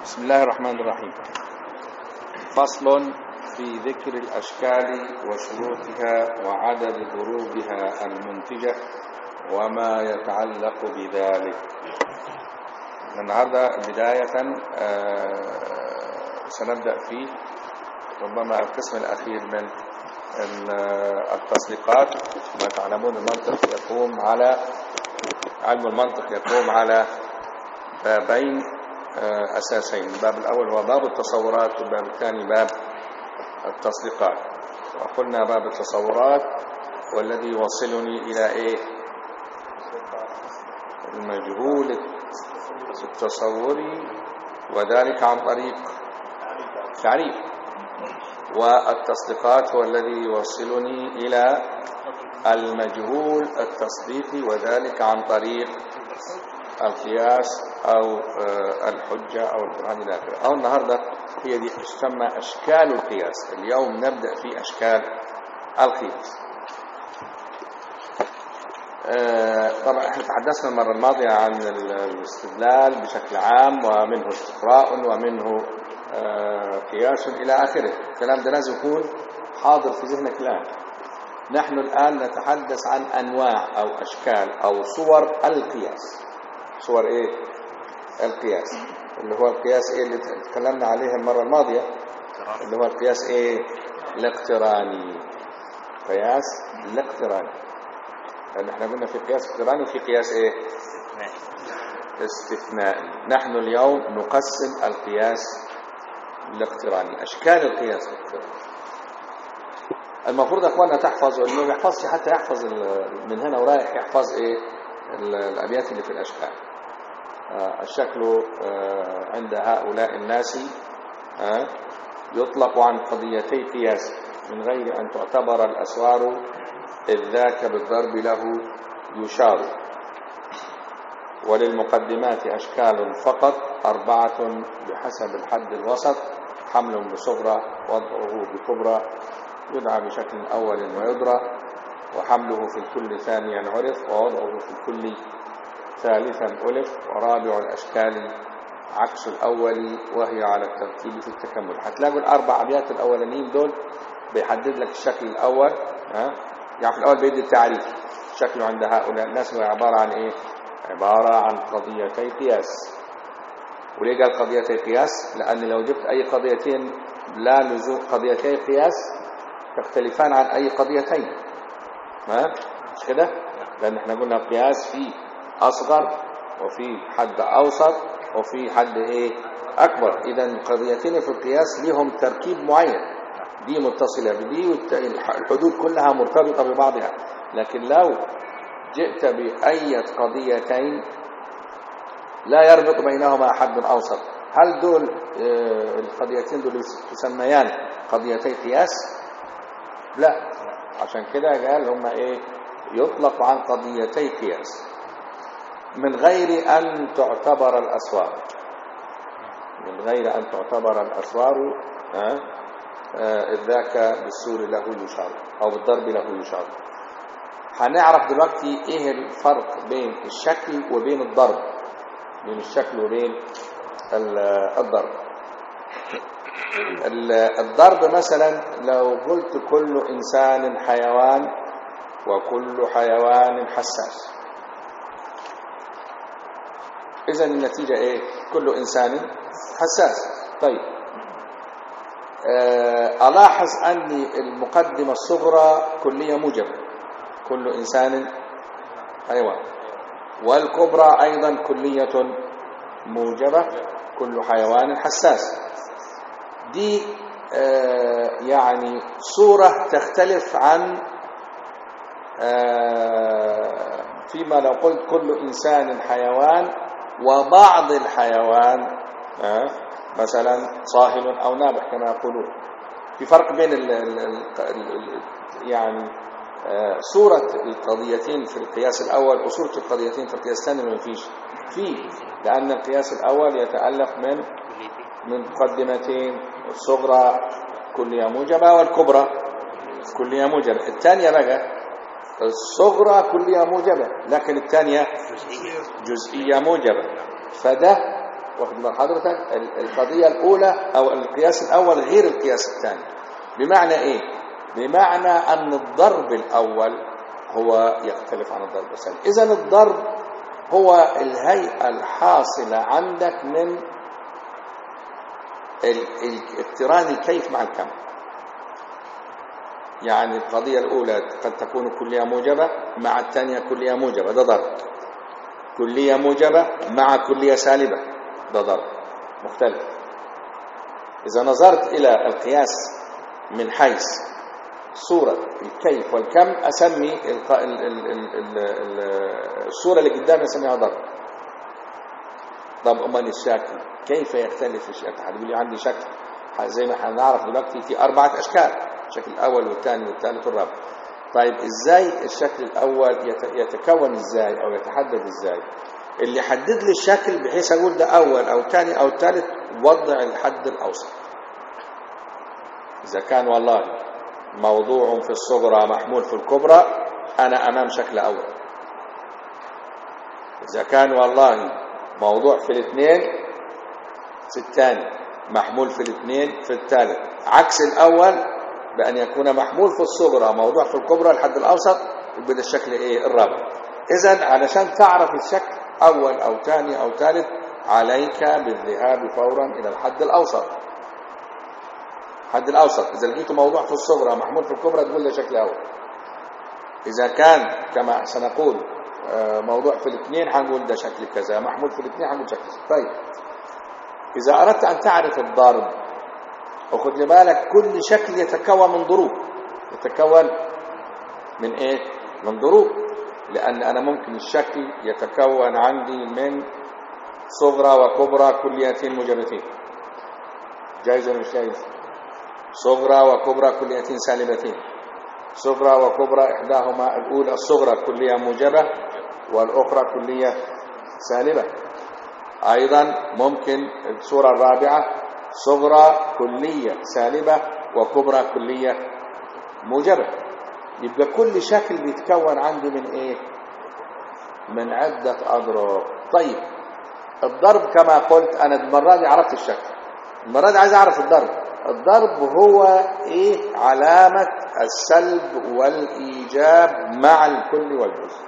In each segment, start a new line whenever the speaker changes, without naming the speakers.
بسم الله الرحمن الرحيم فصل في ذكر الأشكال وشروطها وعدد ضروبها المنتجة وما يتعلق بذلك النهاردة بداية آه، سنبدأ في ربما القسم الأخير من التسليقات ما تعلمون المنطق يقوم على علم المنطق يقوم على بابين آه، أساسين الباب الأول هو باب التصورات والباب الثاني باب التصديقات وقلنا باب التصورات والذي يوصلني إلى إيه المجهول التصوري وذلك عن طريق تعريف والتصديقات هو الذي يوصلني إلى المجهول التصديقي وذلك عن طريق القياس أو الحجة أو البرهان إلى آخره أو النهاردة هي دي تسمى أشكال القياس اليوم نبدأ في أشكال القياس طبعا احنا تحدثنا المرة الماضية عن الاستدلال بشكل عام ومنه استقراء ومنه قياس إلى آخره الكلام ده لازم يكون حاضر في ذهنك الآن نحن الآن نتحدث عن أنواع أو أشكال أو صور القياس صور إيه القياس اللي هو القياس إيه اللي تكلمنا عليه المرة الماضية اللي هو القياس إيه الاقتراني قياس الاقتراني لأن احنا قلنا في قياس اقتراني وفي قياس إيه استثنائي نحن اليوم نقسم القياس الاقتراني أشكال القياس الاقتراني المفروض اخواننا تحفظ واللي ما يحفظش حتى يحفظ من هنا ورايح يحفظ ايه الابيات اللي في الاشكال آه الشكل آه عند هؤلاء الناس آه يطلق عن قضيتي قياس من غير ان تعتبر الاسوار اذ ذاك بالضرب له يشار وللمقدمات اشكال فقط اربعه بحسب الحد الوسط حمل بصغرى وضعه بكبرى يدعى بشكل أول ويدرى وحمله في الكل ثانيا عرف ووضعه في الكل ثالثا ألف ورابع الأشكال عكس الأول وهي على الترتيب في التكمل هتلاقوا الأربع أبيات الأولانيين دول بيحدد لك الشكل الأول ها يعني في الأول بيدي التعريف شكله عند هؤلاء الناس هو عبارة عن إيه عبارة عن قضيتي قياس وليه قال قضيتي قياس لأن لو جبت أي قضيتين لا لزوم قضيتي قياس تختلفان عن أي قضيتين ما مش كده لأن احنا قلنا القياس في أصغر وفي حد أوسط وفي حد إيه أكبر إذا القضيتين في القياس لهم تركيب معين دي متصلة بدي والحدود كلها مرتبطة ببعضها لكن لو جئت بأي قضيتين لا يربط بينهما حد أوسط هل دول اه القضيتين دول تسميان قضيتي قياس لا عشان كده قال هما ايه يطلق عن قضيتي قياس من غير ان تعتبر الاسوار من غير ان تعتبر الاسوار ها اذ ذاك بالسور له يشار او بالضرب له يشار هنعرف دلوقتي ايه الفرق بين الشكل وبين الضرب بين الشكل وبين الضرب الضرب مثلا لو قلت كل إنسان حيوان وكل حيوان حساس إذا النتيجة إيه كل إنسان حساس طيب ألاحظ أني المقدمة الصغرى كلية موجبة كل إنسان حيوان والكبرى أيضا كلية موجبة كل حيوان حساس دي آه يعني صورة تختلف عن آه فيما لو قلت كل إنسان حيوان وبعض الحيوان آه مثلا صاهل أو نابح كما يقولون في فرق بين ال ال ال يعني صورة القضيتين في القياس الأول وصورة القضيتين في القياس الثاني ما فيش فيه لأن القياس الأول يتألف من من مقدمتين الصغرى كلية موجبة والكبرى كلية موجبة الثانية بقى الصغرى كلية موجبة لكن الثانية جزئية موجبة فده واخد بال حضرتك ال- القضية الأولى أو القياس الأول غير القياس الثاني بمعنى إيه؟ بمعنى أن الضرب الأول هو يختلف عن الضرب الثاني إذا الضرب هو الهيئة الحاصلة عندك من ال- ال- اقتران الكيف مع الكم يعني القضية الأولى قد تكون كلية موجبة مع الثانية كلية موجبة ده ضرب كلية موجبة مع كلية سالبة ده ضرب مختلف إذا نظرت إلى القياس من حيث صورة الكيف والكم أسمي الق- ال- ال- ال- ال- ال- الصورة اللي قدامي أسميها ضرب طب أمال الشكل كيف يختلف الشكل هتقول لي عندي شكل زي ما هنعرف دلوقتي في أربعة أشكال الشكل الأول والثاني والثالث والرابع طيب إزاي الشكل الأول يت- يتكون إزاي أو يتحدد إزاي اللي يحدد لي الشكل بحيث أقول ده أول أو ثاني أو ثالث وضع الحد الأوسط إذا كان والله موضوع في الصغرى محمول في الكبرى أنا أمام شكل أول إذا كان والله موضوع في الاثنين في الثاني محمول في الاثنين في الثالث عكس الأول بأن يكون محمول في الصغرى موضوع في الكبرى الحد الأوسط يبقى ده الشكل إيه الرابع إذا علشان تعرف الشكل أول أو ثاني أو ثالث عليك بالذهاب فورا إلى الحد الأوسط الحد الأوسط إذا لقيته موضوع في الصغرى محمول في الكبرى تقول ده شكل أول إذا كان كما سنقول آه، موضوع في الاثنين هنقول ده شكل كذا محمول في الاثنين هنقول شكل كذا طيب إذا أردت أن تعرف الضرب وخد لي بالك كل شكل يتكون من ضروب يتكون من إيه؟ من ضروب لأن أنا ممكن الشكل يتكون عندي من صغرى وكبرى كليتين موجبتين جايز ولا مش جايز؟ صغرى وكبرى كليتين سالبتين صغرى وكبرى إحداهما الأولى الصغرى كلية موجبة والأخرى كلية سالبة أيضا ممكن الصورة الرابعة صغرى كلية سالبة وكبرى كلية موجبة يبقى كل شكل بيتكون عندي من إيه من عدة أضرب طيب الضرب كما قلت أنا المرة دي عرفت الشكل المرة دي عايز أعرف الضرب الضرب هو إيه علامة السلب والإيجاب مع الكل والجزء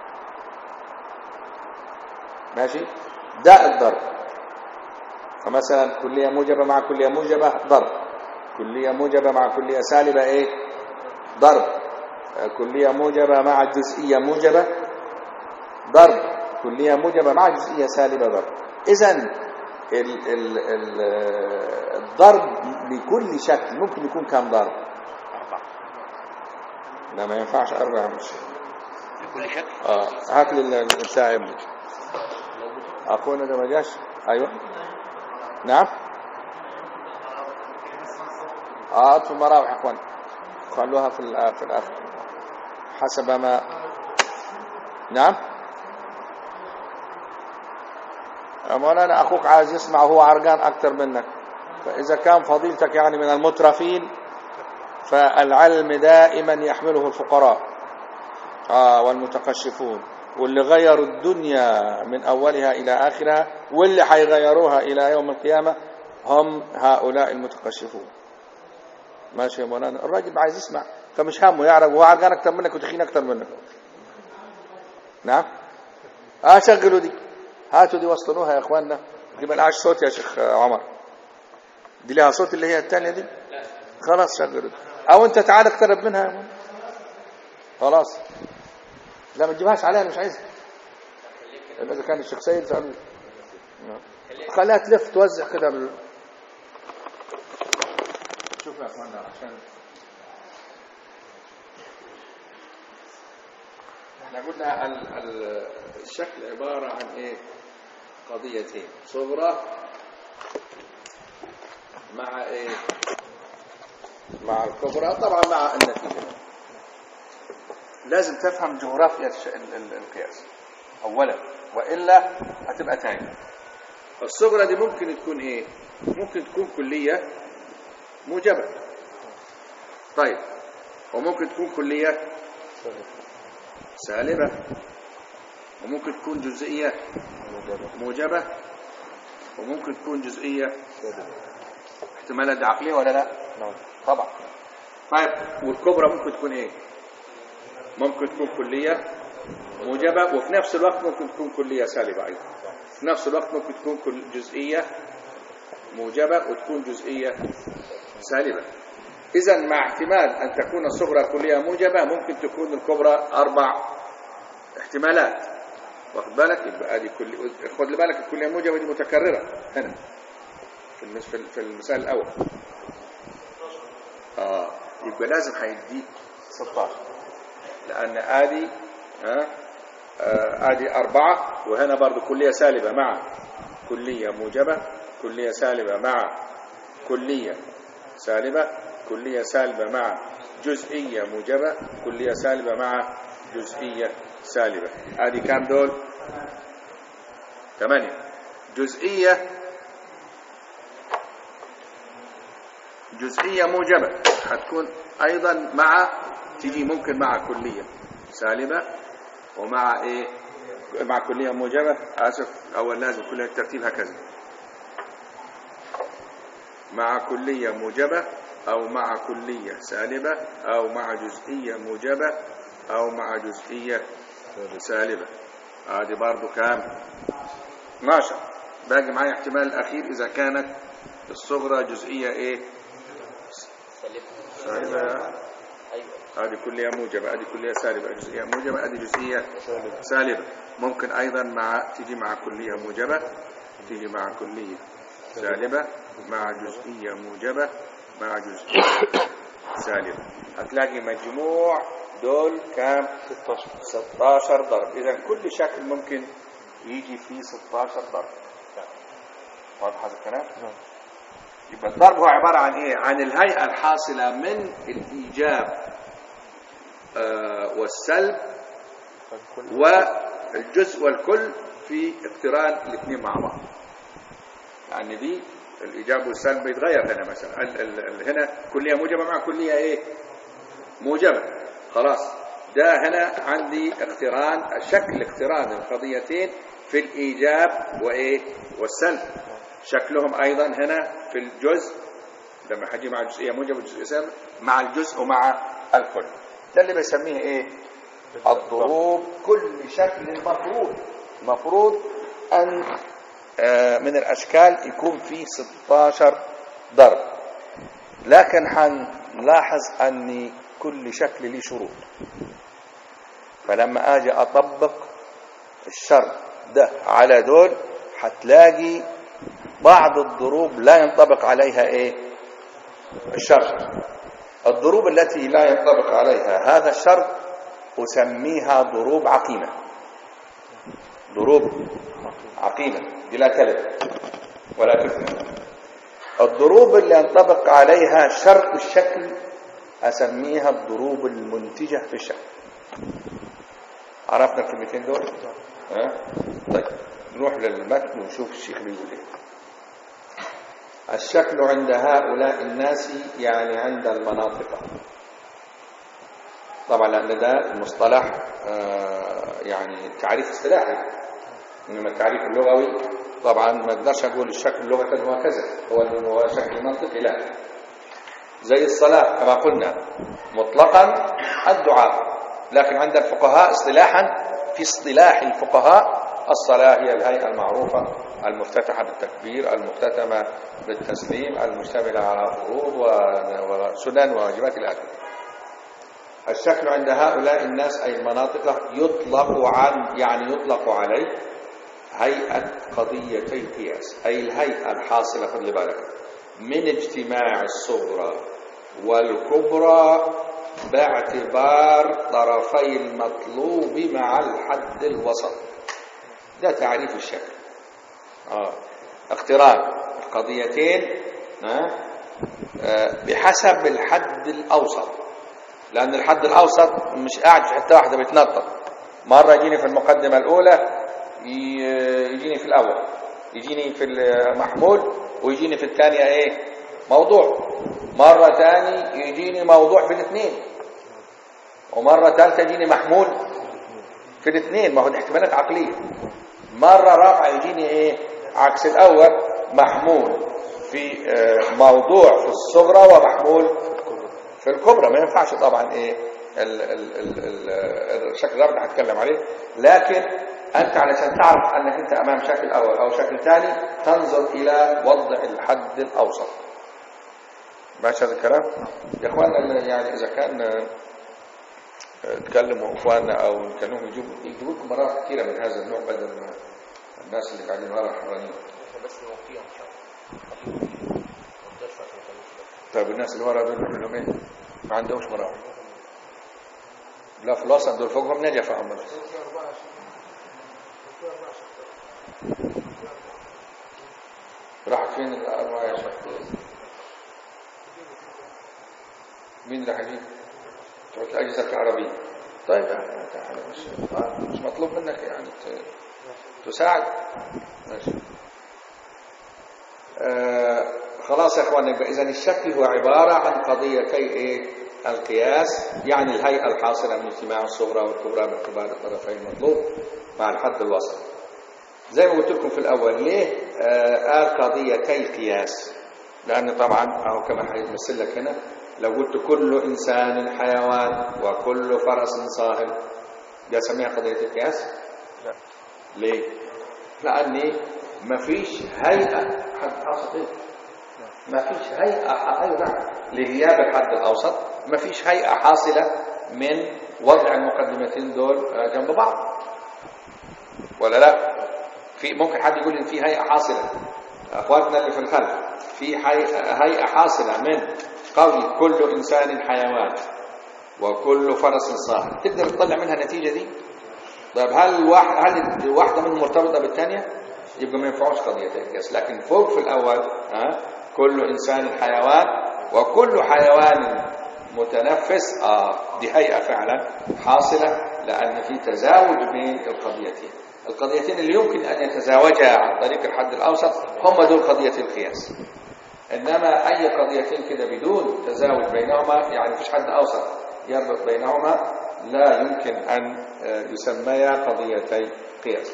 ماشي ده الضرب فمثلا كلية موجبة مع كلية موجبة ضرب كلية موجبة مع كلية سالبة إيه ضرب آه، كلية موجبة مع جزئية موجبة ضرب كلية موجبة مع جزئية سالبة ضرب إذا ال ال ال الضرب لكل شكل ممكن يكون كم ضرب لا ما ينفعش أربعة مش
لكل شكل
اه هات لي بتاع ابني اخونا ده ما جاش ايوه نعم اه اطفوا المراوح يا اخوان خلوها في الآ- في الاخر حسب ما نعم يا مولانا اخوك عايز يسمع وهو عرقان اكتر منك فاذا كان فضيلتك يعني من المترفين فالعلم دائما يحمله الفقراء آه والمتقشفون واللي غيروا الدنيا من أولها إلى آخرها واللي حيغيروها إلى يوم القيامة هم هؤلاء المتقشفون ماشي يا مولانا الراجل عايز يسمع فمش همه يعرف هو عرقان أكتر منك وتخين أكتر منك نعم آه شغلوا دي هاتوا دي وصلوها يا إخواننا دي ملهاش صوت يا شيخ عمر دي لها صوت اللي هي الثانية دي خلاص شغلوا دي أو أنت تعال اقترب منها يا مولانا خلاص لا ما تجيبهاش عليها أنا مش عايزها إلا اذا كان الشيخ سيد سألوه خليها تلف توزع كده بال... شوف يا اخوانا عشان احنا قلنا ال... ال... الشكل عبارة عن ايه قضيتين صغرى مع ايه مع الكبرى طبعا مع النتيجة لازم تفهم جغرافيا الش- ال- ال- القياس اولا والا هتبقى تاني الصغرى دي ممكن تكون ايه ممكن تكون كليه موجبه طيب وممكن تكون كليه سالبه وممكن تكون جزئيه موجبه وممكن تكون جزئية احتمالات عقلية ولا لا
نعم
طبعا طيب والكبرى ممكن تكون ايه ممكن تكون كلية موجبة وفي نفس الوقت ممكن تكون كلية سالبة أيضا في نفس الوقت ممكن تكون كل جزئية موجبة وتكون جزئية سالبة إذا مع احتمال أن تكون الصغرى كلية موجبة ممكن تكون الكبرى أربع احتمالات واخد بالك يبقى ادي كل خد بالك الكلية موجبة دي متكررة هنا في المس- في في المثال الأول اه يبقى لازم هيديك 16 لأن ادي ها آه، ادي أربعة وهنا برضو كلية سالبة مع كلية موجبة كلية سالبة مع كلية سالبة كلية سالبة مع جزئية موجبة كلية سالبة مع جزئية سالبة ادي كام دول ثمانية جزئية جزئية موجبة هتكون أيضا مع تيجي ممكن مع كلية سالبة ومع إيه مع كلية موجبة آسف أول لازم كلية الترتيب هكذا مع كلية موجبة أو مع كلية سالبة أو مع جزئية موجبة أو مع جزئية سالبة هذه برضو كام 12 باقي معايا احتمال الأخير إذا كانت الصغرى جزئية إيه سالبة
ايوه
هذه كلية موجبة هذه كلية سالبة جزئية موجبة هذه جزئية سالبة ممكن أيضا مع تيجي مع كلية موجبة تيجي مع كلية سالبة مع جزئية موجبة مع جزئية سالبة هتلاقي مجموع دول كام
16
16 ضرب إذا كل شكل ممكن يجي فيه 16 ضرب واضح هذا الكلام؟
نعم
يبقى الضرب هو عبارة عن إيه؟ عن الهيئة الحاصلة من الإيجاب آه، والسلب
فالكل
والجزء والكل في اقتران الاثنين مع بعض يعني دي الإيجاب والسلب بيتغير هنا مثلا ال- ال- ال- هنا كلية موجبة مع كلية إيه موجبة خلاص ده هنا عندي اقتران شكل اقتران القضيتين في الإيجاب وإيه والسلب شكلهم أيضا هنا في الجزء لما حجي مع جزئية موجبة وجزئية سالب مع الجزء ومع الكل ده اللي بيسميه إيه الضروب كل شكل مفروض مفروض أن آه، من الأشكال يكون فيه 16 ضرب لكن هنلاحظ أن كل شكل له شروط فلما أجي أطبق الشرط ده على دول هتلاقي بعض الضروب لا ينطبق عليها ايه الشرط الضروب التي لا ينطبق عليها هذا الشرط أسميها ضروب عقيمة ضروب عقيمة دي لا كلمة ولا كلمة الضروب اللي ينطبق عليها شرط الشكل أسميها الضروب المنتجة في الشكل عرفنا الكلمتين دول ها؟ طيب نروح للمتن ونشوف الشيخ بيقول ايه الشكل عند هؤلاء الناس يعني عند المناطق طبعا لأن ده المصطلح آه، يعني تعريف اصطلاحي إنما التعريف اللغوي طبعا ما اقدرش أقول الشكل لغة هو كذا هو هو شكل منطقي لا زي الصلاة كما قلنا مطلقا الدعاء لكن عند الفقهاء اصطلاحا في اصطلاح الفقهاء الصلاة هي الهيئة المعروفة المفتتحة بالتكبير المختتمة بالتسليم المشتملة على فروض و- وسنن وواجبات إلى آخره الشكل عند هؤلاء الناس أي المناطق يطلق عن يعني يطلق عليه هيئة قضيتي قياس أي الهيئة الحاصلة خلي بالك من اجتماع الصغرى والكبرى باعتبار طرفي المطلوب مع الحد الوسط ده تعريف الشكل آه. اقتران القضيتين آه. آه. بحسب الحد الأوسط لأن الحد الأوسط مش قاعد في حتة واحدة بيتنطط مرة يجيني في المقدمة الأولى ي- يجيني في الأول يجيني في المحمول ويجيني في الثانية إيه موضوع مرة تاني يجيني موضوع في الاثنين ومرة ثالثة يجيني محمول في الاثنين ما هو دي احتمالات عقلية مرة رابعة يجيني ايه عكس الأول محمول في آه، موضوع في الصغرى ومحمول في الكبرى ما ينفعش طبعا ايه ال ال ال ال الشكل ده هنتكلم عليه لكن انت علشان تعرف انك انت امام شكل اول او شكل ثاني تنظر الى وضع الحد الاوسط ماشي هذا الكلام يا اخوانا يعني اذا كان آه، تكلموا اخواننا او كانوا يجيبوا يجيبوا لكم مرات كثيره من هذا النوع بدل ما الناس اللي قاعدين ورا حرانين
احنا بس نوفيهم ان شاء الله ما نقدرش عشان ما نخلوش
طيب الناس اللي ورا دول نعمل لهم ايه؟ ما عندهمش مراوح لا في الوسط دول فوقهم نجفة هم بس راحت فين الأربعة يا شيخ؟ مين اللي هيجيب؟ تروح الأجهزة الكهربية طيب يعني تعالى مش آه، مش مطلوب منك يعني ت- تساعد ماشي آه خلاص يا اخوان يبقى اذا الشكل هو عباره عن قضيتي ايه القياس يعني الهيئه الحاصله من اجتماع الصغرى والكبرى باعتبار الطرفين المطلوب مع الحد الوسط زي ما قلت لكم في الاول ليه آه قال قضيتي القياس لان طبعا اهو كما هيمثل لك هنا لو قلت كل انسان حيوان وكل فرس صاهل دي اسميها قضيه القياس
لا
ليه لاني مفيش هيئه حد حاصل ايه ما فيش هيئة أيضا لغياب الحد الأوسط ما فيش هيئة حاصلة من وضع المقدمتين دول آه، جنب بعض ولا لا في ممكن حد يقول إن في هيئة حاصلة أخواتنا اللي في الخلف في هيئة هيئة حاصلة من قول كل إنسان حيوان وكل فرس صاحب تقدر تطلع منها النتيجة دي طيب هل واحد هل واحدة منهم مرتبطة بالثانية يبقى ما ينفعوش قضيتين القياس لكن فوق في الأول ها كل إنسان حيوان وكل حيوان متنفس آه دي هيئة فعلا حاصلة لأن في تزاوج بين القضيتين القضيتين اللي يمكن أن يتزاوجا عن طريق الحد الأوسط هم دول قضية القياس إنما أي قضيتين كده بدون تزاوج بينهما يعني مفيش حد أوسط يربط بينهما لا يمكن أن آه، يسميا قضيتي قياس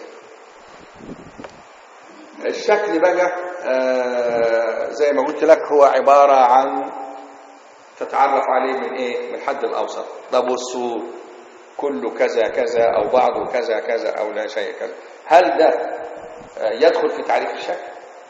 الشكل بقى آه، زي ما قلت لك هو عبارة عن تتعرف عليه من ايه من الحد الاوسط طب والصور كله كذا كذا او بعضه كذا كذا او لا شيء كذا هل ده آه، يدخل في تعريف الشكل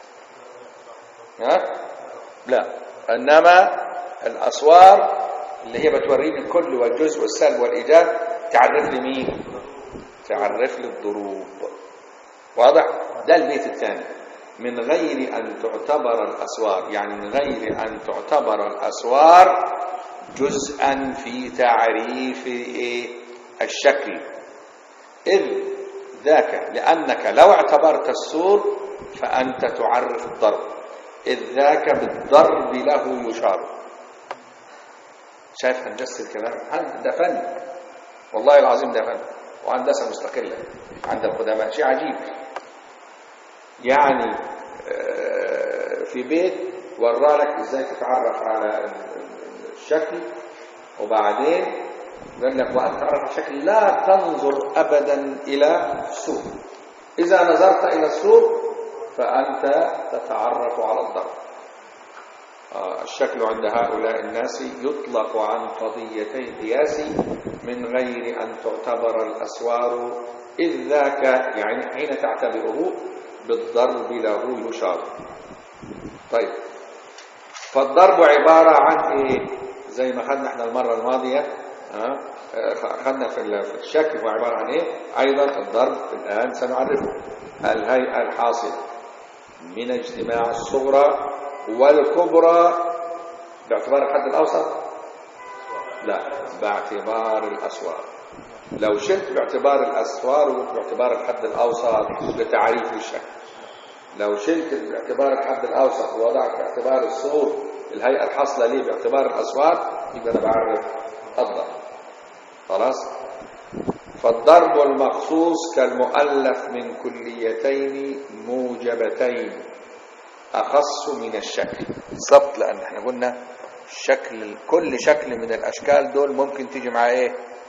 ها لا انما الاسوار اللي هي بتوريني الكل والجزء والسلب والايجاب تعرف لي مين تعرف لي الضروب واضح ده البيت الثاني من غير أن تعتبر الأسوار يعني من غير أن تعتبر الأسوار جزءا في تعريف إيه؟ الشكل إذ ذاك لأنك لو اعتبرت السور فأنت تعرف الضرب إذ ذاك بالضرب له يشار شايف هندسة الكلام هل- ده فن والله العظيم ده فن وهندسة مستقلة عند القدماء شيء عجيب يعني آه، في بيت ورالك ازاي تتعرف على ال- ال- الشكل وبعدين قال لك وان تعرف الشكل لا تنظر ابدا الى السور اذا نظرت الى السور فانت تتعرف على الضرب آه، الشكل عند هؤلاء الناس يطلق عن قضيتي القياس من غير أن تعتبر الأسوار إذ ذاك يعني حين تعتبره بالضرب له يشار طيب فالضرب عبارة عن إيه زي ما خدنا احنا المرة الماضية ها آه، خدنا في ال- في الشكل هو عبارة عن إيه أيضا الضرب الآن سنعرفه الهيئة الحاصلة من اجتماع الصغرى والكبرى باعتبار الحد الأوسط لا باعتبار الأسوار لو شلت باعتبار الأسوار باعتبار الحد الأوسط لتعريف الشكل لو شلت باعتبار الحد الأوسط ووضعت باعتبار الصور الهيئة الحاصلة ليه باعتبار الأسوار يبقى أنا بعرف الضرب خلاص فالضرب المخصوص كالمؤلف من كليتين موجبتين أخص من الشكل بالضبط لأن احنا قلنا شكل كل شكل من الأشكال دول ممكن تيجي مع إيه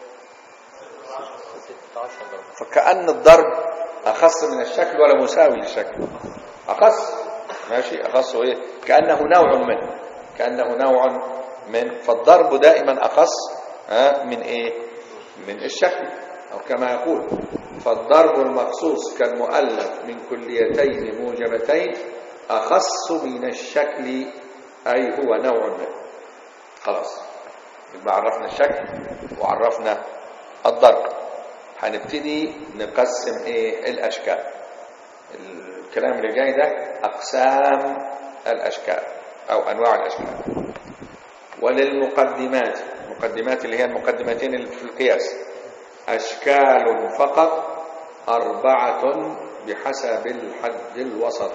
16 ضرب
فكأن الضرب أخص من الشكل ولا مساوي للشكل أخص ماشي أخص إيه كأنه نوع منه كأنه نوع من فالضرب دائما أخص ها من إيه من الشكل أو كما يقول فالضرب المخصوص كالمؤلف من كليتين موجبتين أخص من الشكل أي هو نوع منه خلاص يبقى عرفنا الشكل وعرفنا الضرب هنبتدي نقسم ايه الاشكال الكلام اللي جاي ده اقسام الاشكال او انواع الاشكال وللمقدمات المقدمات اللي هي المقدمتين اللي في القياس اشكال فقط اربعه بحسب الحد الوسط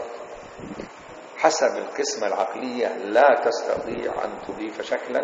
حسب القسمة العقلية لا تستطيع أن تضيف شكلا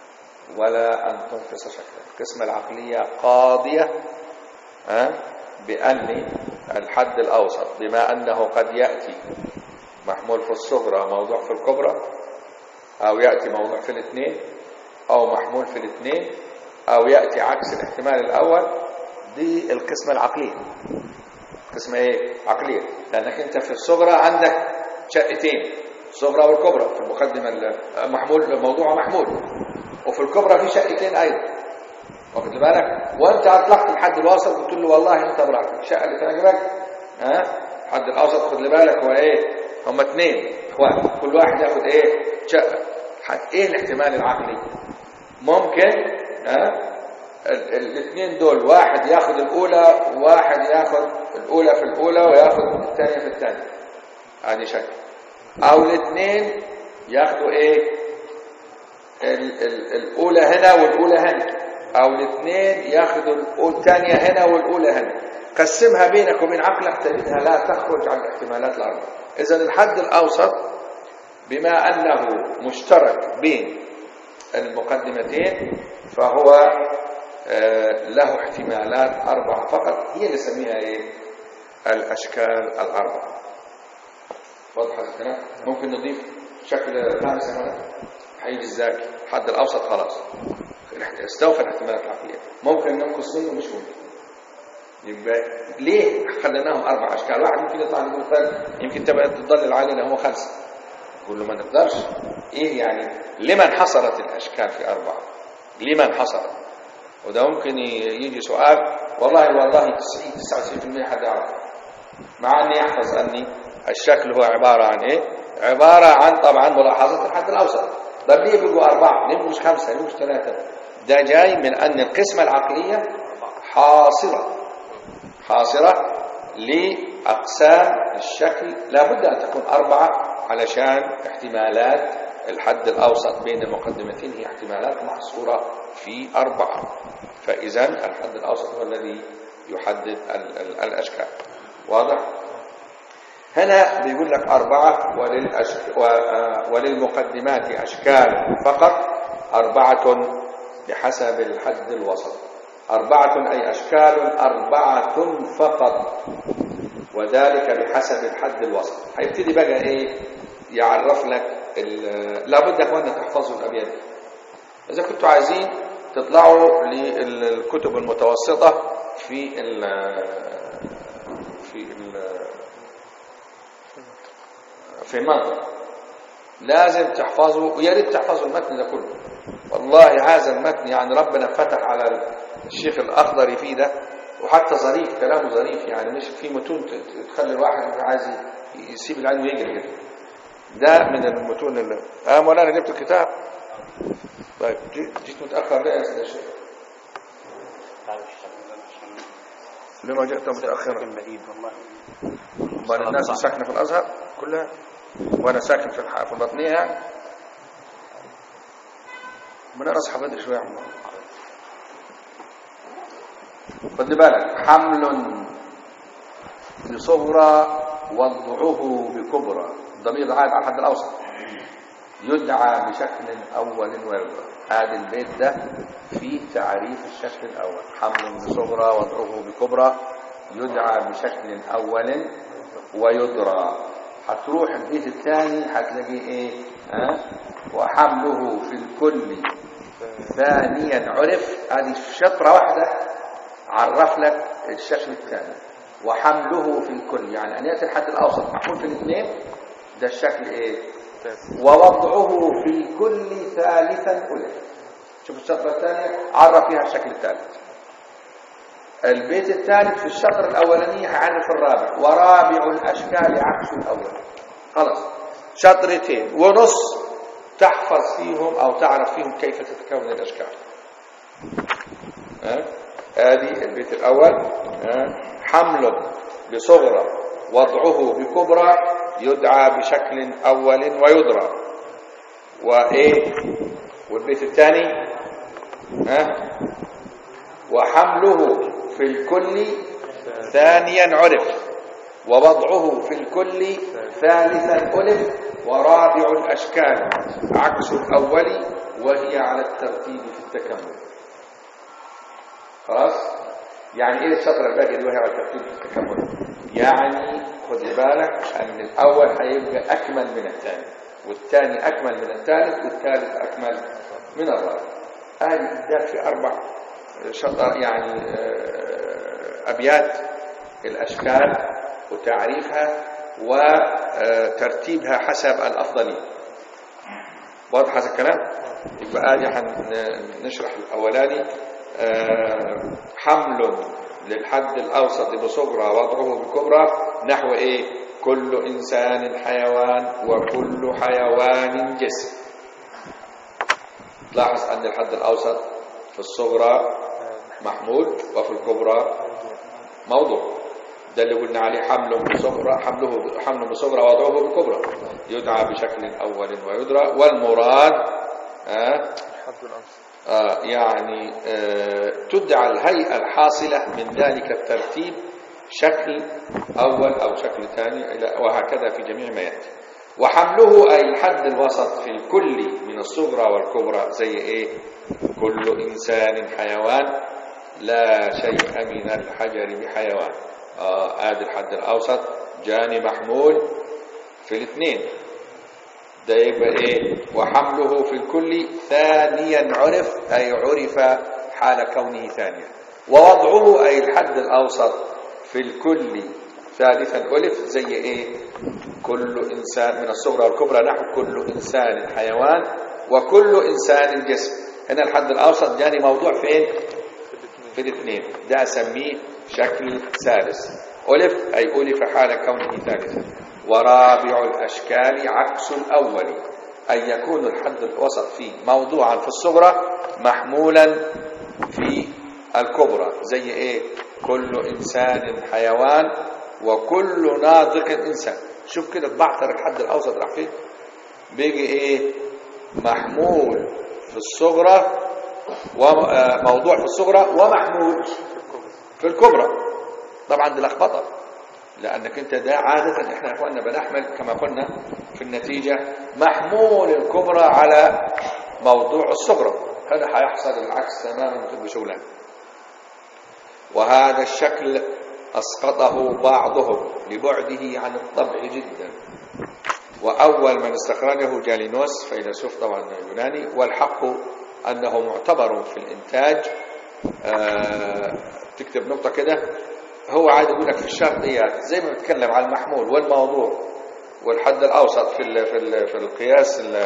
ولا أن تنقص شكلا القسمة العقلية قاضية ها، بأن الحد الأوسط بما أنه قد يأتي محمول في الصغرى موضوع في الكبرى أو يأتي موضوع في الاثنين أو محمول في الاثنين أو يأتي عكس الاحتمال الأول دي القسمة العقلية قسمة ايه عقلية لأنك أنت في الصغرى عندك شقتين الصغرى والكبرى في المقدمة ال- محمول الموضوع محمول وفي الكبرى في شقتين أيضا واخد بالك وانت اطلقت الحد الوسط قلت له والله انت براحتك الشقه اللي تعجبك ها الحد الاوسط خد لي بالك هو ايه هم اثنين اخوان كل واحد ياخد ايه شقه حت ايه الاحتمال العقلي ممكن ها الاثنين دول واحد ياخد الاولى وواحد ياخد الاولى في الاولى وياخد الثانيه في الثانيه ادي شكل او الاثنين ياخدوا ايه ال- ال- الأولى هنا والأولى هنا أو الاثنين ياخدوا الأو- الثانية هنا والأولى هنا قسمها بينك وبين عقلك تجدها لا تخرج عن الاحتمالات الأربعة إذا الحد الأوسط بما أنه مشترك بين المقدمتين فهو آه، له احتمالات أربعة فقط هي اللي نسميها إيه؟ الأشكال الأربعة واضح الكلام ممكن نضيف شكل خامس هنا هيجي ازاي الحد الاوسط خلاص استوفى الاحتمالات العقليه ممكن ننقص منه مش ممكن يبقى ليه خليناهم اربع اشكال واحد ممكن يطلع يقول طيب يمكن تبقى تضلل علينا هو خمسه يقول له ما نقدرش ايه يعني لما انحصرت الاشكال في اربعه لما انحصرت وده ممكن ي- يجي سؤال والله والله 90 99% حد يعرف مع اني يحفظ اني الشكل هو عباره عن ايه عباره عن طبعا ملاحظه الحد الاوسط طب ليه بيجوا اربعه ليه مش خمسه ليه مش ثلاثه ده جاي من ان القسمه العقليه حاصره حاصره لاقسام الشكل لابد ان تكون اربعه علشان احتمالات الحد الاوسط بين المقدمتين هي احتمالات محصوره في اربعه فاذا الحد الاوسط هو الذي يحدد ال- ال- الاشكال واضح هنا بيقول لك أربعة وللأشك... و... آه، وللمقدمات أشكال فقط أربعة بحسب الحد الوسط أربعة أي أشكال أربعة فقط وذلك بحسب الحد الوسط هيبتدي بقى إيه يعرف لك ال... لابد يا أخوانا تحفظوا الأبيات دي. إذا كنتوا عايزين تطلعوا للكتب المتوسطة في ال... في ال... في المنطق لازم تحفظوا ويا ريت تحفظوا المتن ده كله والله هذا المتن يعني ربنا فتح على الشيخ الاخضري فيه ده وحتى ظريف كلامه ظريف يعني مش في متون ت- ت- تخلي الواحد يبقى عايز ي- يسيب العلم ويجري كده ده من المتون اللي اه مولانا جبت الكتاب طيب جي- جيت متاخر ليه يا استاذ الشيخ
تعال اشتغل
لما جئت متاخرا
المديد والله
امال الناس اللي ساكنه في الازهر كلها وانا ساكن في الح- في البطنيه يعني ما انا اصحى بدري شويه يا عم خد بالك حمل بصغرى وضعه بكبرى الضمير عاد على الحد الاوسط يدعى بشكل اول ويدعى هذا البيت ده فيه تعريف الشكل الاول حمل بصغرى وضعه بكبرى يدعى بشكل اول ويدرى هتروح البيت الثاني هتلاقي ايه ها وحمله في الكل ثانيا عرف هذه شطره واحده عرف لك الشكل الثاني وحمله في الكل يعني ان ياتي الحد الاوسط محمول في الاثنين ده الشكل ايه ووضعه في الكل ثالثا ألف شوف الشطرة الثانية عرف فيها الشكل الثالث البيت الثالث في الشطر الأولاني هيعرف الرابع ورابع الأشكال عكس الأول خلاص شطرتين ونص تحفظ فيهم أو تعرف فيهم كيف تتكون الأشكال ها؟ ادي البيت الاول ها؟ حمل بصغرى وضعه بكبرى يدعى بشكل اول ويدرى وايه والبيت الثاني ها وحمله في الكل ثانيا عرف ووضعه في الكل ثالثا ألف ورابع الأشكال عكس الأول وهي على الترتيب في التكمل خلاص يعني ايه الشطر الباقي اللي وهي على الترتيب في التكمل يعني خد بالك ان الاول هيبقى اكمل من الثاني والثاني اكمل من الثالث والثالث اكمل من الرابع هذه بالذات في اربع شطر يعني آه، ابيات الاشكال وتعريفها وترتيبها حسب الافضليه واضح هذا الكلام يبقى ادي هنشرح الاولاني آه، حمل للحد الاوسط بصغرى وضعه بكبرى نحو ايه كل انسان حيوان وكل حيوان جسم تلاحظ ان الحد الاوسط في الصغرى محمول وفي الكبرى موضوع ده اللي قلنا عليه حمل بصغرى حمله حمل بصغرى وضعه بكبرى يدعى بشكل اول ويدرى والمراد آه
حد الأنصر
آه يعني آه تدعى الهيئة الحاصلة من ذلك الترتيب شكل أول أو شكل ثاني إلى- وهكذا في جميع ما يأتي وحمله أي الحد الوسط في الكل من الصغرى والكبرى زي إيه كل إنسان حيوان لا شيء من الحجر بحيوان آه آدي الحد الأوسط جاني محمول في الاثنين ده يبقى ايه وحمله في الكل ثانيا عرف اي عرف حال كونه ثانيا ووضعه اي الحد الاوسط في الكل ثالثا الف زي ايه كل انسان من الصغرى والكبرى نحو كل انسان حيوان وكل انسان جسم هنا الحد الاوسط جاني موضوع فين في الاثنين ده اسميه شكل ثالث ألف أي ألف حال كونه ثالثا ورابع الأشكال عكس الأول أن يكون الحد الوسط فيه موضوعا في الصغرى محمولا في الكبرى زي إيه كل إنسان حيوان وكل ناطق إنسان شوف كده بعثر الحد الأوسط راح فين بيجي إيه محمول في الصغرى وموضوع في الصغرى ومحمول في الكبرى طبعا دي لخبطه لانك انت ده عاده احنا يا اخواننا بنحمل كما قلنا في النتيجه محمول الكبرى على موضوع الصغرى هذا هيحصل العكس تماما في شغلان وهذا الشكل اسقطه بعضهم لبعده عن الطبع جدا واول من استخرجه جالينوس فيلسوف طبعا يوناني والحق انه معتبر في الانتاج آه تكتب نقطه كده هو عاد يقول لك في الشرطيات زي ما بتكلم على المحمول والموضوع والحد الاوسط في ال في ال في القياس ال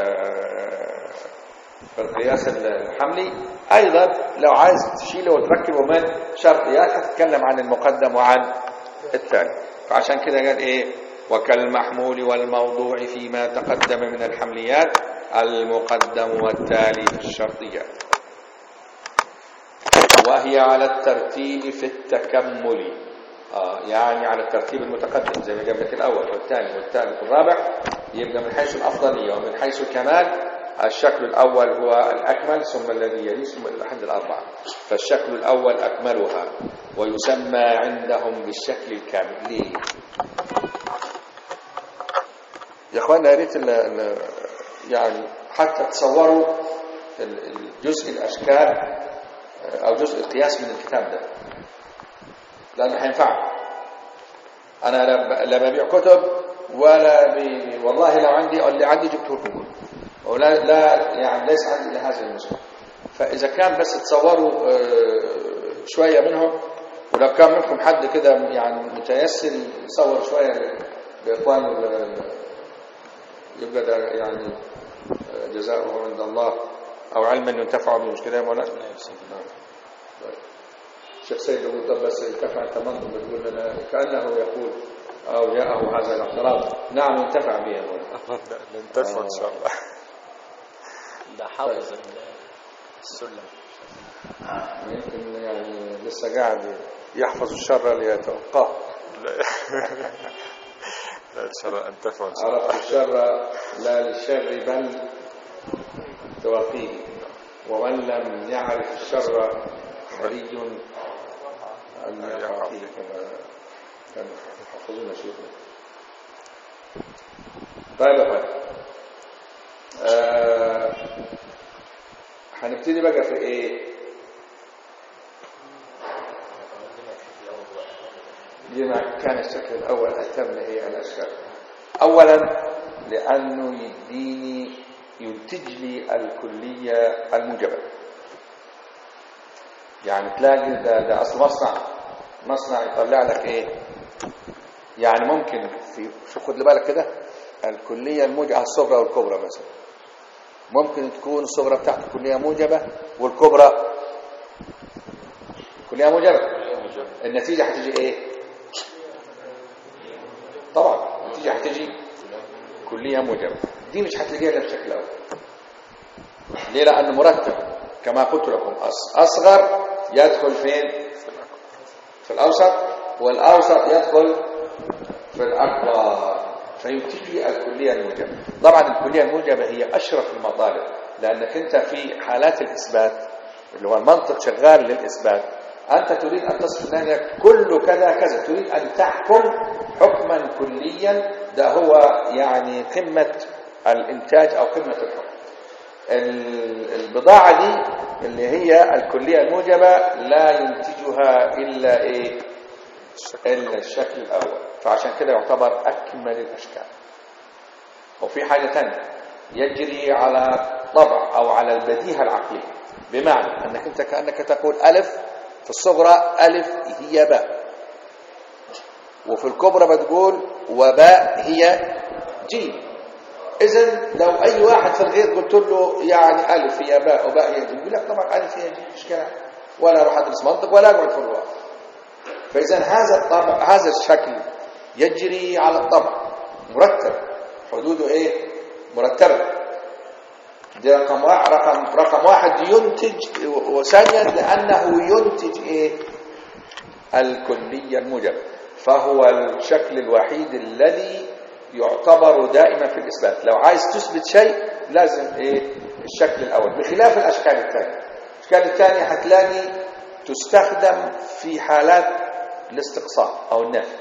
في القياس الحملي ايضا لو عايز تشيله وتركبه من شرطيات هتتكلم عن المقدم وعن الثاني فعشان كده قال ايه وكالمحمول والموضوع فيما تقدم من الحمليات المقدم والتالي في الشرطيات وهي على الترتيب في التكمل آه يعني على الترتيب المتقدم زي ما جاب لك الاول والثاني والثالث والرابع يبقى من حيث الافضليه ومن حيث الكمال الشكل الاول هو الاكمل ثم الذي يليه ثم لحد الاربعه فالشكل الاول اكملها ويسمى عندهم بالشكل الكامل ليه يا اخوانا يا ريت ال- ال- يعني حتى تصوروا ال- الجزء الاشكال او جزء القياس من الكتاب ده لانه هينفعك انا لا ب- لا ببيع كتب ولا بي والله لو عندي اللي عندي جبته لكم ولا لا يعني ليس عندي الا هذا المسلم فاذا كان بس تصوروا آه، شويه منهم ولو كان منكم حد كده يعني متيسر يصور شويه لاخوانه ال- يبقى ده يعني آه، جزاؤه عند الله او علما ينتفع به مش كده يا مولانا؟
نعم سيدي
نعم. طيب. الشيخ سيد يقول طب بس انتفع التمنظم بتقول لنا كانه يقول او جاءه هذا الاعتراض نعم انتفع به يا مولانا
ننتفع ان شاء الله
ده حافظ ال- السلم
يمكن يعني لسه قاعد يحفظ الشر ليتوقاه
لا ان شاء الله انتفع ان شاء الله
عرفت الشر لا للشر بل تواقيه ومن لم يعرف الشر حري أن يقع فيه كما كان يحفظون شيخنا طيب يا طيب آه هنبتدي بقى في ايه لما كان الشكل الأول أتم هي الأشكال أولا لأنه يديني ينتج لي الكلية الموجبة يعني تلاقي ده, ده أصل مصنع مصنع يطلع لك إيه يعني ممكن في شو خد لي بالك كده الكلية الموجبة الصغرى والكبرى مثلا ممكن تكون الصغرى بتاعته كلية موجبة والكبرى كلية موجبة النتيجة هتيجي ايه طبعا النتيجة هتيجي كلية موجبة دي مش هتلاقيها الا بشكل اول ليه لانه مرتب كما قلت لكم أص- اصغر يدخل فين في الاوسط والاوسط يدخل في الاكبر فينتج لي الكلية الموجبة طبعا الكلية الموجبة هي اشرف المطالب لانك انت في حالات الاثبات اللي هو المنطق شغال للاثبات انت تريد ان تصف لك كل كذا كذا تريد ان تحكم حكما كليا ده هو يعني قمة الانتاج او قمة الحكم ال- البضاعة دي اللي هي الكلية الموجبة لا ينتجها إلا إيه إلا الشكل الأول فعشان كده يعتبر أكمل الأشكال وفي حاجة تانية يجري على طبع أو على البديهة العقلية بمعنى أنك أنت كأنك تقول ألف في الصغرى ألف هي باء وفي الكبرى بتقول وباء هي جيم اذا لو اي واحد في الغير قلت له يعني الف هي باء وباء هي جيم يقول لك طبعا الف هي جيم مش كلام ولا اروح ادرس منطق ولا اقعد في الواقع فاذا هذا الطبع هذا الشكل يجري على الطبع مرتب حدوده ايه مرتبه دي رقم واحد رقم رقم واحد ينتج وثانيا لانه ينتج ايه الكليه الموجبه فهو الشكل الوحيد الذي يعتبر دائما في الاثبات لو عايز تثبت شيء لازم ايه الشكل الاول بخلاف الاشكال الثانيه الاشكال الثانيه هتلاقي تستخدم في حالات الاستقصاء او النفي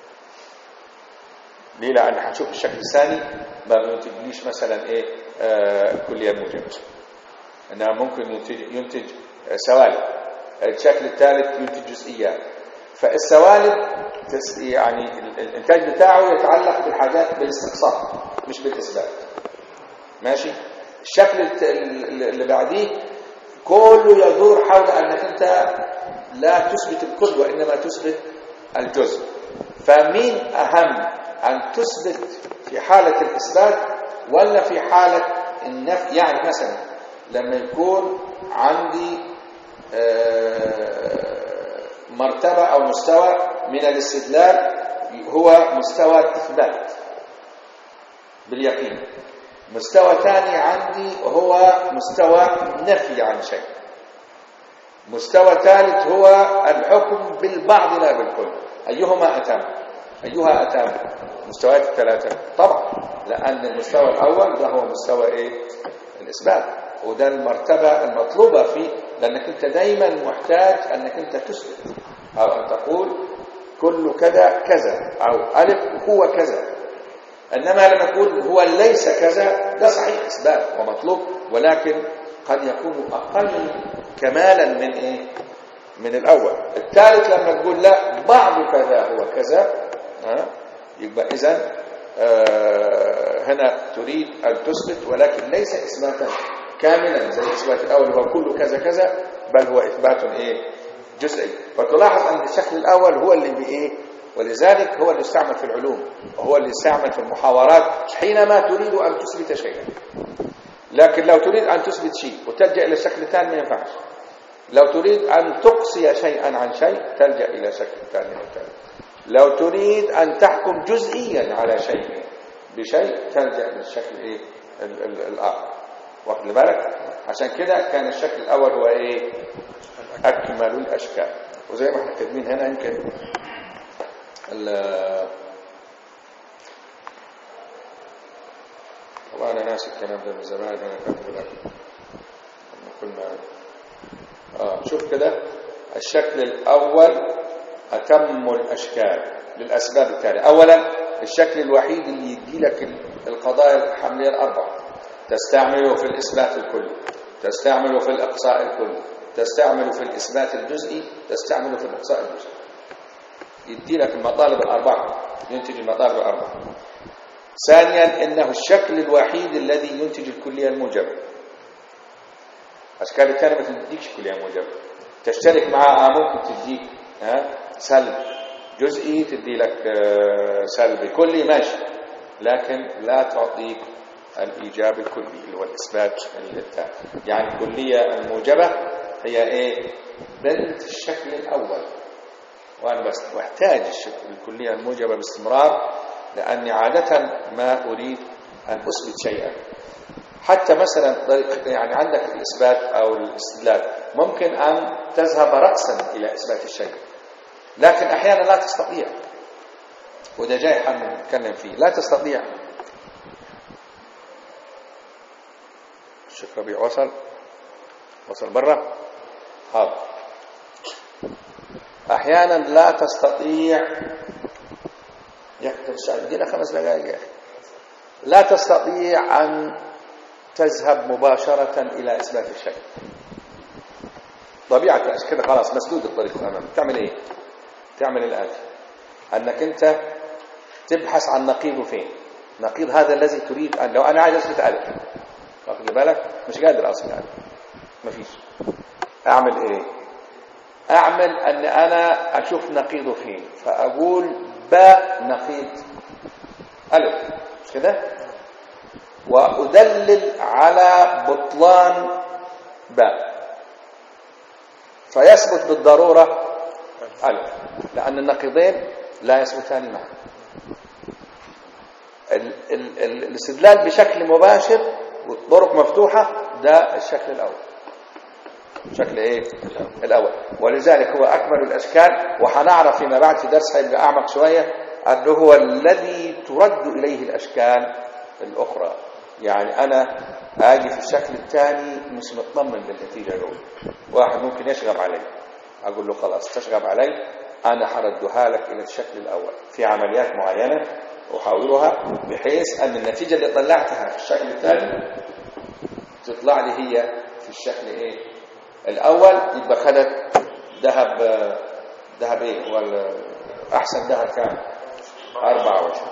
ليه لان هنشوف الشكل الثاني ما بينتجليش مثلا ايه آه كليه موجبه انها ممكن ينتج ينتج آه، سوالب الشكل الثالث ينتج جزئيات فالسوالب تس- يعني ال- الانتاج بتاعه يتعلق بالحاجات بالاستقصاء مش بالاثبات ماشي الشكل الت- ال- اللي بعديه كله يدور حول انك انت لا تثبت الكل وانما تثبت الجزء فمين اهم ان تثبت في حاله الاثبات ولا في حاله النفي يعني مثلا لما يكون عندي آه، مرتبة أو مستوى من الاستدلال هو مستوى الإثبات باليقين مستوى ثاني عندي هو مستوى نفي عن شيء مستوى ثالث هو الحكم بالبعض لا بالكل أيهما أتم أيها أتم مستويات الثلاثة طبعا لأن المستوى الأول ده هو مستوى إيه الإثبات وده المرتبة المطلوبة فيه لأنك أنت دايما محتاج أنك أنت تثبت أو أن تقول كل كذا كذا أو ألف هو كذا إنما لما تقول هو ليس كذا ده صحيح إثبات ومطلوب ولكن قد يكون أقل كمالا من إيه من الأول الثالث لما تقول لا بعض كذا هو كذا ها يبقى إذا آه هنا تريد أن تثبت ولكن ليس إثباتا كاملا زي الإثبات الأول هو كله كذا كذا بل هو إثبات إيه جزئي فتلاحظ أن الشكل الأول هو اللي بإيه ولذلك هو اللي يستعمل في العلوم وهو اللي يستعمل في المحاورات حينما تريد أن تثبت شيئا لكن لو تريد أن تثبت شيء وتلجأ إلى شكل ثاني ما ينفعش لو تريد أن تقصي شيئا عن شيء تلجأ إلى شكل ثاني أو ثالث لو تريد أن تحكم جزئيا على شيء بشيء تلجأ للشكل إيه ال- ال- الآخر واخد بالك عشان كده كان الشكل الأول هو إيه أكمل الأشكال وزي ما احنا كاتبين هنا يمكن ال- والله أنا ناسي الكلام ده من زمان أنا كاتبه لك لما كنا آه شوف كده الشكل الأول أتم الأشكال للأسباب التالية أولا الشكل الوحيد اللي يدي لك ال- القضايا الحملية الأربعة تستعمله في الإثبات الكلي تستعمله في الإقصاء الكلي تستعمله في الإثبات الجزئي تستعمله في الإقصاء الجزئي يدي لك المطالب الأربعة ينتج المطالب الأربعة ثانيا إنه الشكل الوحيد الذي ينتج الكلية الموجبة أشكال الثانية ما تديكش كلية موجبة تشترك معها ممكن تديك ها سلب جزئي تدي لك آه، سلبي كلي ماشي لكن لا تعطيك الإيجاب الكلي اللي هو الإثبات الثاني يعني الكلية الموجبة هي إيه بنت الشكل الأول وأنا بس واحتاج الشكل الكلية الموجبة باستمرار لأني عادة ما أريد أن أثبت شيئا حتى مثلا طريق يعني عندك الإثبات أو الاستدلال ممكن أن تذهب رأسا إلى إثبات الشيء لكن أحيانا لا تستطيع وده جاي حنتكلم فيه لا تستطيع الشيخ ربيع وصل وصل برا حاضر أحيانا لا تستطيع يكتب الساعة ادينا خمس دقائق يا أخي لا تستطيع أن تذهب مباشرة إلى إثبات الشيء طبيعة كده خلاص مسدود الطريق أمامك تعمل إيه تعمل الآتي أنك أنت تبحث عن نقيضه فين نقيض هذا الذي تريد أن لو أنا عايز أثبت ألف واخد بالك مش قادر أصل ألف مفيش أعمل إيه أعمل أن أنا أشوف نقيضه فين فأقول باء نقيض ألف مش كده وأدلل على بطلان باء فيثبت بالضرورة ألف لأن النقيضين لا يثبتان معا ال- ال- ال- الاستدلال بشكل مباشر والطرق مفتوحة ده الشكل الأول شكل ايه الاول ولذلك هو اكمل الاشكال وهنعرف فيما بعد في درس هيبقى اعمق شويه انه هو الذي ترد اليه الاشكال الاخرى يعني انا اجي في الشكل الثاني مش مطمن بالنتيجه الاولى واحد ممكن يشغب علي اقول له خلاص تشغب علي انا هردها لك الى الشكل الاول في عمليات معينه احاورها بحيث ان النتيجه اللي طلعتها في الشكل الثاني تطلع لي هي في الشكل ايه الاول يبقى خدت ذهب ذهب ايه هو ال- احسن ذهب كام 24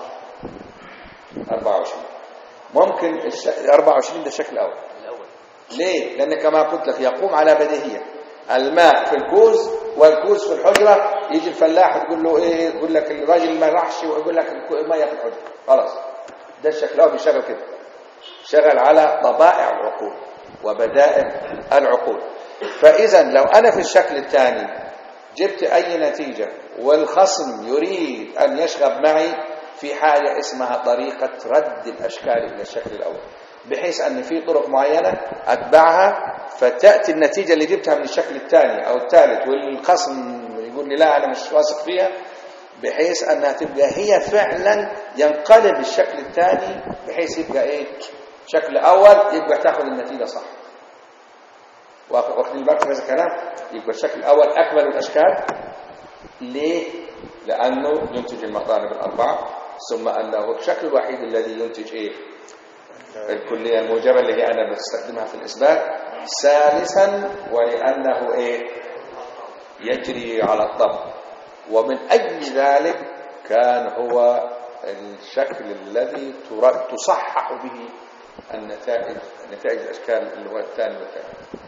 24 ممكن الش... 24 ده الشكل الاول
الأول
ليه لان كما قلت لك يقوم على بديهيه الماء في الكوز والكوز في الحجره يجي الفلاح تقول له ايه يقول لك الراجل ما راحش ويقول لك الكو- الميه في الحجره خلاص ده الشكل الاول بيشتغل كده شغل على طبائع العقول وبدائع العقول فإذا لو أنا في الشكل الثاني جبت أي نتيجة والخصم يريد أن يشغب معي في حاجة اسمها طريقة رد الأشكال إلى الشكل الأول بحيث أن في طرق معينة أتبعها فتأتي النتيجة اللي جبتها من الشكل الثاني أو الثالث والخصم يقول لي لا أنا مش واثق فيها بحيث أنها تبقى هي فعلا ينقلب الشكل الثاني بحيث يبقى إيه شكل أول يبقى تاخذ النتيجة صح واخ- واخدين بالكم من هذا الكلام يبقى الشكل الأول أكمل الأشكال ليه؟ لأنه ينتج المطالب الأربعة ثم أنه الشكل الوحيد الذي ينتج إيه؟ الكلية الموجبة اللي هي أنا بستخدمها في الإثبات ثالثا ولأنه إيه؟ يجري على الطبع ومن أجل ذلك كان هو الشكل الذي تر- تصحح به النتائج نتائج الأشكال اللي هو الثاني والثالث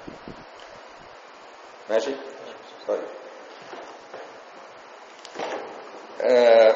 ماشي؟ طيب آه،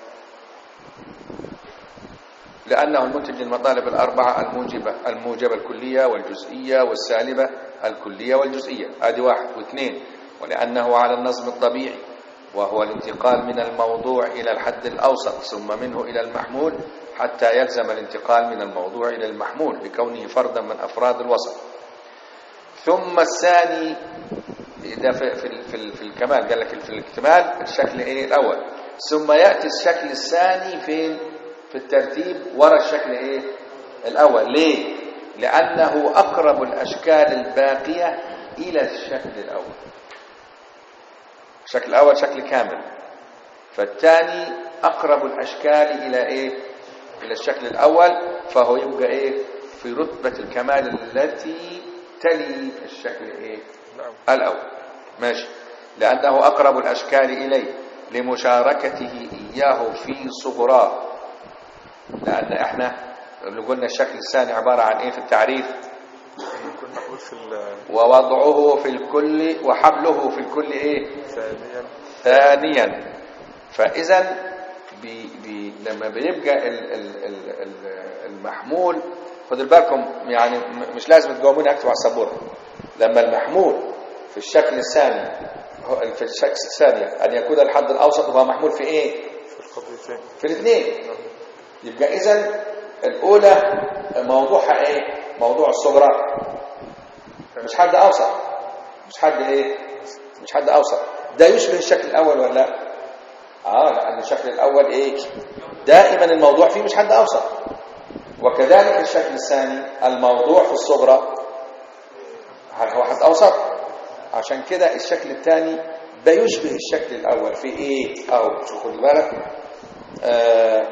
لأنه المنتج للمطالب الأربعة الموجبة الموجبة الكلية والجزئية والسالبة الكلية والجزئية هذه واحد واثنين ولأنه على النظم الطبيعي وهو الانتقال من الموضوع إلى الحد الأوسط ثم منه إلى المحمول حتى يلزم الانتقال من الموضوع إلى المحمول بكونه فردا من أفراد الوسط ثم الثاني ده في, في, في, في الكمال قال لك في الاكتمال الشكل ايه الاول ثم ياتي الشكل الثاني فين في الترتيب ورا الشكل ايه الاول ليه لانه اقرب الاشكال الباقيه الى الشكل الاول الشكل الاول شكل كامل فالثاني اقرب الاشكال الى ايه الى الشكل الاول فهو يبقى ايه في رتبه الكمال التي تلي الشكل ايه
نعم
الأول ماشي لأنه أقرب الأشكال إليه لمشاركته إياه في صغراه لأن إحنا اللي قلنا الشكل الثاني عبارة عن إيه في التعريف
يكون محمول في ال-
ووضعه في الكل وحمله في الكل إيه
ثانيا
ثانيا فإذا بي بي لما بيبقى ال ال ال ال المحمول خدوا بالكم يعني م- مش لازم تقوموني اكتب على السبوره لما المحمول في الشكل الثاني هو- في الشكل الثاني ان يكون الحد الاوسط وهو محمول في ايه؟
في القضيتين
في الاثنين يبقى اذا الاولى موضوعها ايه؟ موضوع الصغرى مش حد اوسط مش حد ايه؟ مش حد اوسط ده يشبه الشكل الاول ولا لا؟ اه لان الشكل الاول ايه؟ دائما الموضوع فيه مش حد اوسط وكذلك الشكل الثاني الموضوع في الصغرى هل هو حد اوسط عشان كده الشكل الثاني بيشبه الشكل الاول في ايه او شو خد بالك آه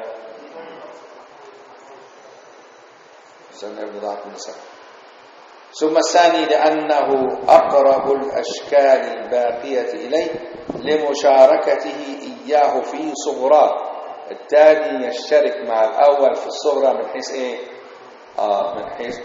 استنى ابن ضاعت من السنة. ثم الثاني لأنه أقرب الأشكال الباقية إليه لمشاركته إياه في صغراه الثاني يشترك مع الأول في الصغرى من حيث إيه؟ آه من حيث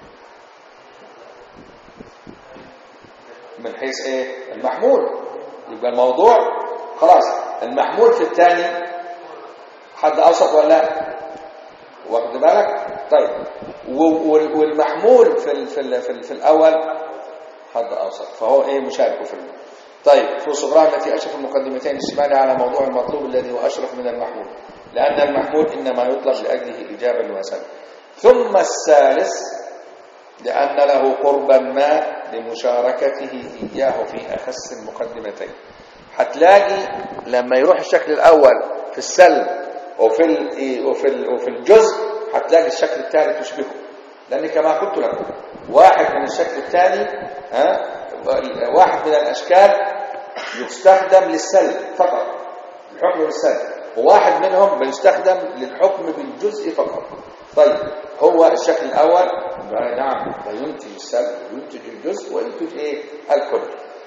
من حيث إيه؟ المحمول يبقى الموضوع خلاص المحمول في الثاني حد أوسط ولا لا؟ واخد بالك؟ طيب و- وال- والمحمول في ال في ال في, ال في الأول حد أوسط فهو إيه مشارك في المحمول طيب في صغرى التي أشرف المقدمتين الشمال على موضوع المطلوب الذي هو أشرف من المحمول لأن المحمول إنما يطلب لأجله إجابة وسلب ثم الثالث لأن له قربا ما لمشاركته إياه في أخس المقدمتين هتلاقي لما يروح الشكل الأول في السلب وفي ال- وفي ال- وفي الجزء هتلاقي الشكل الثالث يشبهه لأن كما قلت لكم واحد من الشكل الثاني ها واحد من الأشكال يستخدم للسلب فقط الحكم بالسلب وواحد منهم بيستخدم للحكم بالجزء فقط طيب هو الشكل الأول بقى نعم ده ينتج السلب وينتج الجزء وينتج ايه الكل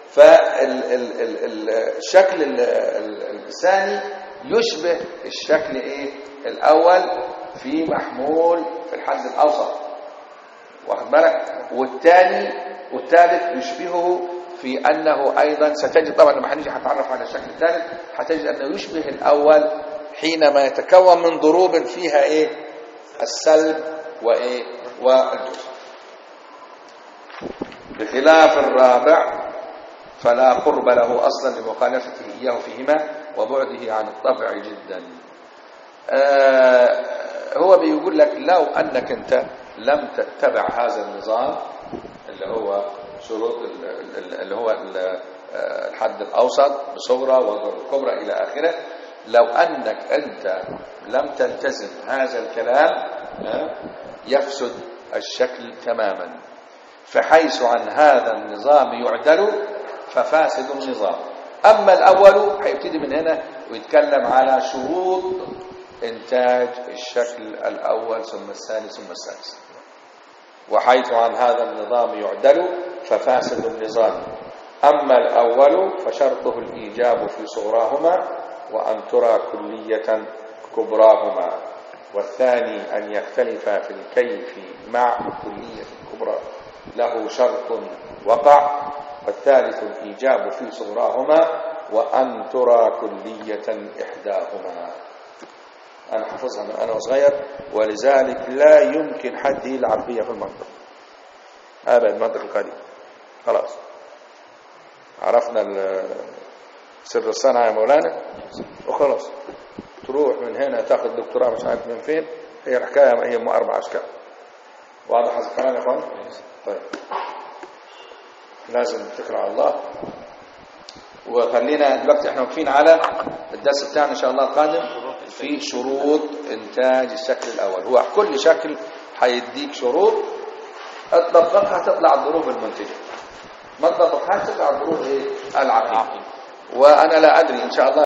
فالشكل الثاني يشبه الشكل ايه الاول في محمول في الحد الاوسط واخد بالك والثاني والثالث يشبهه في انه ايضا ستجد طبعا لما هنيجي هنتعرف على الشكل الثالث هتجد انه يشبه الاول حينما يتكون من ضروب فيها ايه السلب وايه والجزء بخلاف الرابع فلا قرب له اصلا لمخالفته اياه فيهما وبعده عن الطبع جدا آه هو بيقول لك لو انك انت لم تتبع هذا النظام اللي هو شروط ال- ال- اللي هو ال- آه، الحد الاوسط بصغرى والكبرى الى اخره لو انك انت لم تلتزم هذا الكلام آه، يفسد الشكل تماما فحيث عن هذا النظام يعدل ففاسد النظام أما الأول هيبتدي من هنا ويتكلم على شروط إنتاج الشكل الأول ثم الثاني ثم الثالث وحيث عن هذا النظام يعدل ففاسد النظام أما الأول فشرطه الإيجاب في صغراهما وأن ترى كلية كبراهما والثاني أن يختلف في الكيف مع كلية الكبرى له شرط وقع والثالث الإيجاب في صغراهما وأن ترى كلية إحداهما أنا حافظها من أنا وصغير ولذلك لا يمكن حد يلعب بيها في المنطق هذا المنطق القديم خلاص عرفنا ال- سر الصنعة يا مولانا وخلاص تروح من هنا تاخذ دكتوراه مش عارف من فين هي الحكاية هي أربع أشكال واضح هذا الكلام يا اخوان طيب لازم نتكل على الله وخلينا دلوقتي احنا واقفين على الدرس بتاعنا ان شاء الله القادم في شروط انتاج الشكل الاول هو كل شكل هيديك شروط تطبقها تطلع الظروف المنتجه ما تطبقهاش تطلع الظروف ايه العقيم وانا لا ادري ان شاء الله